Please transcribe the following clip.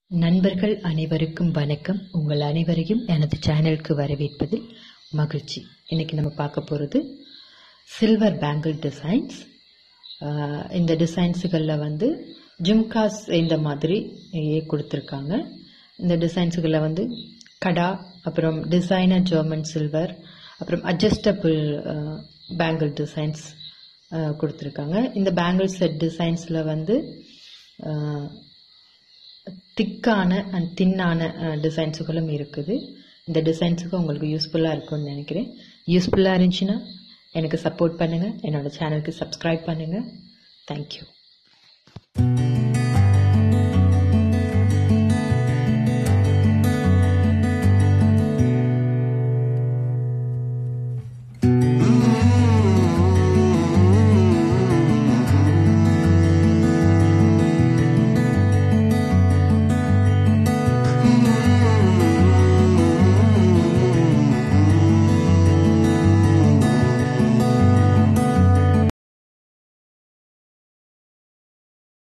நண்பர்கள் அனைவருக்கும் வணக்கம் உங்கள் அனைவரையும் எனது சேனலுக்கு வரவேற்பதில் மகிழ்ச்சி இன்னைக்கு நம்ம பார்க்க போகிறது சில்வர் பேங்கிள் டிசைன்ஸ் இந்த டிசைன்ஸுகளில் வந்து ஜும்காஸ் இந்த மாதிரி கொடுத்துருக்காங்க இந்த டிசைன்ஸுகளில் வந்து கடா அப்புறம் டிசைனர் ஜெர்மன் சில்வர் அப்புறம் அட்ஜஸ்டபிள் பேங்கிள் டிசைன்ஸ் கொடுத்துருக்காங்க இந்த பேங்கிள் செட் டிசைன்ஸில் வந்து திக்கான அண்ட் தின்னான டிசைன்ஸுகளும் இருக்குது இந்த டிசைன்ஸுக்கு உங்களுக்கு யூஸ்ஃபுல்லாக இருக்கும்னு நினைக்கிறேன் யூஸ்ஃபுல்லாக இருந்துச்சுன்னா எனக்கு சப்போர்ட் பண்ணுங்கள் என்னோட சேனலுக்கு சப்ஸ்கிரைப் பண்ணுங்கள் தேங்க்யூ